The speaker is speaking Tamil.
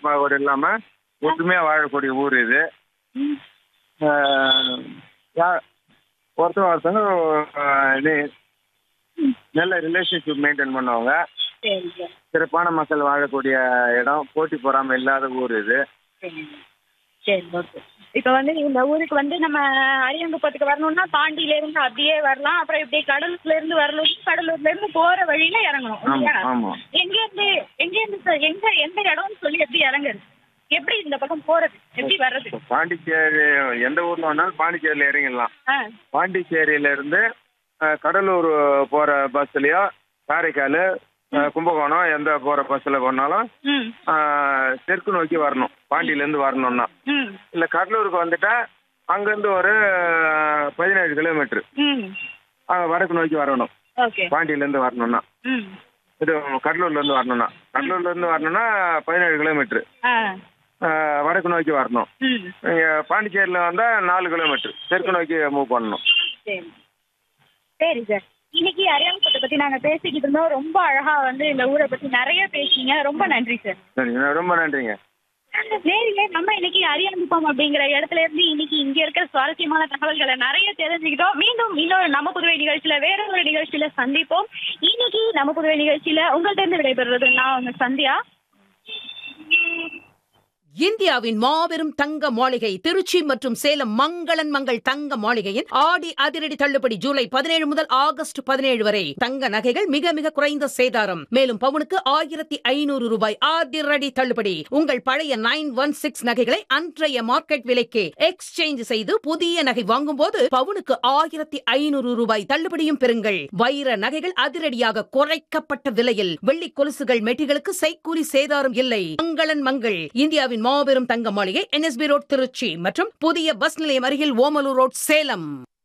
பாகுபாடு இல்லாம ஒற்றுமையா வாழக்கூடிய ஊர் இது ம். ஆஹ் யா- ஒருத்தர் ஒருத்தவங்க ஆஹ் இது நல்ல ரிலேஷன்ஷிப் மெயின்டைன் பண்ணுவாங்க சரி சார் சிறப்பான மக்கள் வாழக்கூடிய இடம் போட்டி பொறாமை இல்லாத ஊர் இது சரி சரி ஓகே இப்போ வந்து இந்த ஊருக்கு வந்து நம்ம அரியங்குப்பத்துக்கு வரணும்னா தாண்டியில இருந்து அப்படியே வரலாம் அப்புறம் இப்படி கடலூர்ல இருந்து வரணும் கடலூர்ல இருந்து போற வழியில இறங்கணும் ஆமா இல்லையா? ஆமா எங்க இருந்து எங்க இருந்து சார் எங்க எந்த இடம்னு சொல்லி எப்படி இறங்குறது எப்படி இந்த பக்கம் போறது எப்படி வர்றது இப்போ பாண்டிச்சேரி எந்த ஊர்ல வேணாலும் பாண்டிச்சேரியில இறங்கிடலாம் ஆ பாண்டிச்சேரியில இருந்து அஹ், கடலூர் போற பஸ்லயோ காரைக்கால் அஹ், கும்பகோணம் எந்த போற பஸ்ல போனாலும் ம் அஹ், தெற்கு நோக்கி வரணும் பாண்டியில இருந்து வரணும்னா ம் இல்ல கடலூருக்கு வந்துட்டா அங்கிருந்து ஒரு அஹ், பதினேழு கிலோமீட்டர் ம் வடக்கு நோக்கி வரணும் ஓகே பாண்டியில பாண்டியில இருந்து வரணும்னா ம் இது கடலூர்ல இருந்து வரணும்னா கடலூர்ல இருந்து வரணும்னா பதினேழு கிலோமீட்டர் ஆ வடக்கு நோக்கி வரணும் ம் இங்க பாண்டிச்சேரியில வந்தா நாலு கிலோமீட்டர் தெற்கு நோக்கி மூவ் பண்ணணும் சரி சரி சார் இன்னைக்கு அரியாங்குப்பத்தை பத்தி நாங்க பேசிக்கிட்டு இருந்தோம் ரொம்ப அழகா வந்து இந்த ஊரை பத்தி நிறைய பேசிங்க ரொம்ப நன்றி சார் சரிங்க ரொம்ப நன்றிங்க நேரிலே நம்ம இன்னைக்கு அரியாங்குப்பம் அப்படிங்கிற இடத்துல இருந்து இன்னைக்கு இங்க இருக்க சுவாரஸ்யமான தகவல்களை நிறைய தெரிஞ்சுக்கிட்டோம் மீண்டும் இன்னொரு நம்ம புதுவை நிகழ்ச்சியில வேற ஒரு நிகழ்ச்சியில சந்திப்போம் இன்னைக்கு நம்ம புதுவை நிகழ்ச்சியில உங்கள்ட்ட இருந்து விடைபெறுறது நான் உங்க சந்தியா இந்தியாவின் மாபெரும் தங்க மாளிகை திருச்சி மற்றும் சேலம் மங்களன் மங்கள் தங்க மாளிகையின் ஆடி அதிரடி தள்ளுபடி ஜூலை பதினேழு முதல் ஆகஸ்ட் பதினேழு வரை தங்க நகைகள் மிக மிக குறைந்த சேதாரம் மேலும் பவுனுக்கு ஆயிரத்தி ஐநூறு ரூபாய் அதிரடி தள்ளுபடி உங்கள் பழைய நைன் ஒன் சிக்ஸ் நகைகளை அன்றைய மார்க்கெட் விலைக்கு எக்ஸ்சேஞ்ச் செய்து புதிய நகை வாங்கும்போது பவுனுக்கு ஆயிரத்தி ஐநூறு ரூபாய் தள்ளுபடியும் பெறுங்கள் வைர நகைகள் அதிரடியாக குறைக்கப்பட்ட விலையில் வெள்ளி கொலுசுகள் மெட்டிகளுக்கு செய்கூலி சேதாரம் இல்லை மங்களன் மங்கள் இந்தியாவின் மாபெரும் தங்க மாளிகை என்எஸ்பி ரோட் திருச்சி மற்றும் புதிய பஸ் நிலையம் அருகில் ஓமலூர் ரோட் சேலம்